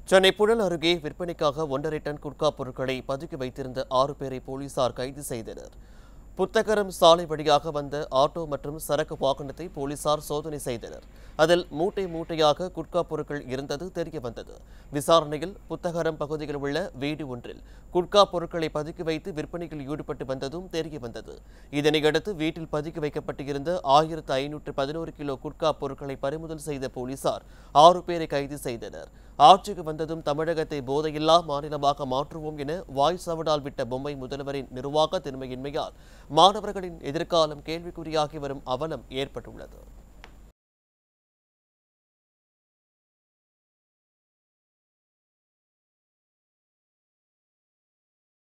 சென்னை புழல் அருகே விற்பனைக்காக ஒன்றரை டன் குட்கா பொருட்களை பதுக்கி வைத்திருந்த ஆறு பேரை போலீசார் கைது செய்தனர் புத்தகரம் சாலை வழியாக வந்த ஆட்டோ மற்றும் சரக்கு வாகனத்தை போலீசார் சோதனை செய்தனர் அதில் மூட்டை மூட்டையாக குட்கா பொருட்கள் இருந்தது தெரிய வந்தது விசாரணையில் புத்தகரம் பகுதியில் உள்ள வீடு ஒன்றில் குட்கா பொருட்களை பதுக்கி வைத்து விற்பனையில் ஈடுபட்டு வந்ததும் தெரிய வந்தது இதனையடுத்து வீட்டில் பதுக்கி வைக்கப்பட்டிருந்த ஆயிரத்து ஐநூற்று பதினோரு கிலோ குட்கா பொருட்களை பறிமுதல் செய்த போலீசார் ஆறு பேரை கைது செய்தனர் ஆட்சிக்கு வந்ததும் தமிழகத்தை போதையில்லா மாநிலமாக மாற்றுவோம் என வாய் சவடால் விட்ட பொம்மை முதல்வரின் நிர்வாக திறமையின்மையால் மாணவர்களின் எதிர்காலம் கேள்விக்குறியாகி வரும் அவலம் ஏற்பட்டுள்ளது